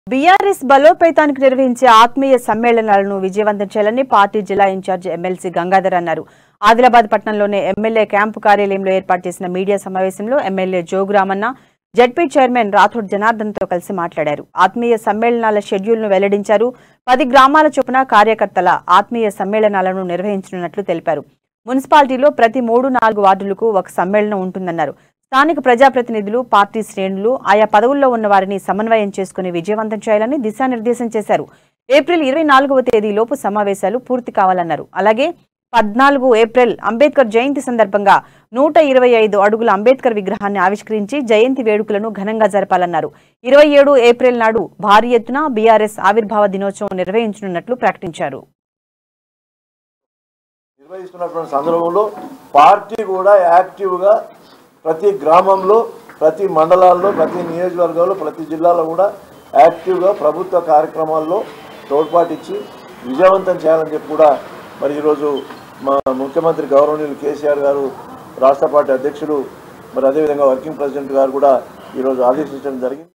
BRS బలోపేతానికి నిర్వహించే ఆత్మీయ సమ్మేళనాలను విజయవంతం చేయాలని పార్టీ జిల్లా ఇన్ఛార్జ్ ఎమ్మెల్సీ గంగాధర్ అన్నారు ఆదిలాబాద్ పట్టణంలోని ఎమ్మెల్యే క్యాంపు కార్యాలయంలో ఏర్పాటు చేసిన మీడియా సమావేశంలో MLA Jogu Ramanna ZP chairman Rathod జనార్దన్తో కలిసి మాట్లాడారు ఆత్మీయ సమ్మేళనాల షెడ్యూల్ను వెల్లడించారు పది గ్రామాల చొప్పున కార్యకర్తల ఆత్మీయ సమ్మేళనాలను నిర్వహించనున్నట్లు తెలిపారు మున్సిపాలిటీలో ప్రతి మూడు నాలుగు వార్డులకు ఒక సమ్మేళనం ఉంటుందన్నారు స్థానిక ప్రజాప్రతినిధులు పార్టీ శ్రేణులు ఆయా పదవుల్లో ఉన్న వారిని సమన్వయం చేసుకుని విజయవంతం చేయాలని దిశానిర్దేశం చేశారు ఏప్రిల్ ఇరవై నాలుగవ తేదీలోపు సమావేశాలు పూర్తి కావాలన్నారు అలాగే పద్నాలుగు ఏప్రిల్ అంబేద్కర్ జయంతి సందర్భంగా నూట ఇరవై ఐదు అడుగుల అంబేద్కర్ విగ్రహాన్ని ఆవిష్కరించి జయంతి వేడుకలను ఘనంగా జరపాలన్నారు ఇరవై ఏడు ఏప్రిల్ నాడు భారీ ఎత్తున బీఆర్ఎస్ ఆవిర్భావ దినోత్సవం నిర్వహించనున్నట్లు ప్రకటించారు నిర్వహిస్తున్నటువంటి సందర్భంలో పార్టీ కూడా యాక్టివ్గా ప్రతి గ్రామంలో ప్రతి మండలాల్లో ప్రతి నియోజకవర్గంలో ప్రతి జిల్లాలో కూడా యాక్టివ్గా ప్రభుత్వ కార్యక్రమాల్లో తోడ్పాటు ఇచ్చి విజయవంతం చేయాలని చెప్పి కూడా మరి ఈరోజు మా ముఖ్యమంత్రి గౌరవనీయులు కేసీఆర్ గారు రాష్ట్ర పార్టీ అధ్యక్షులు మరి అదేవిధంగా వర్కింగ్ ప్రెసిడెంట్ గారు కూడా ఈరోజు ఆదేశించడం జరిగింది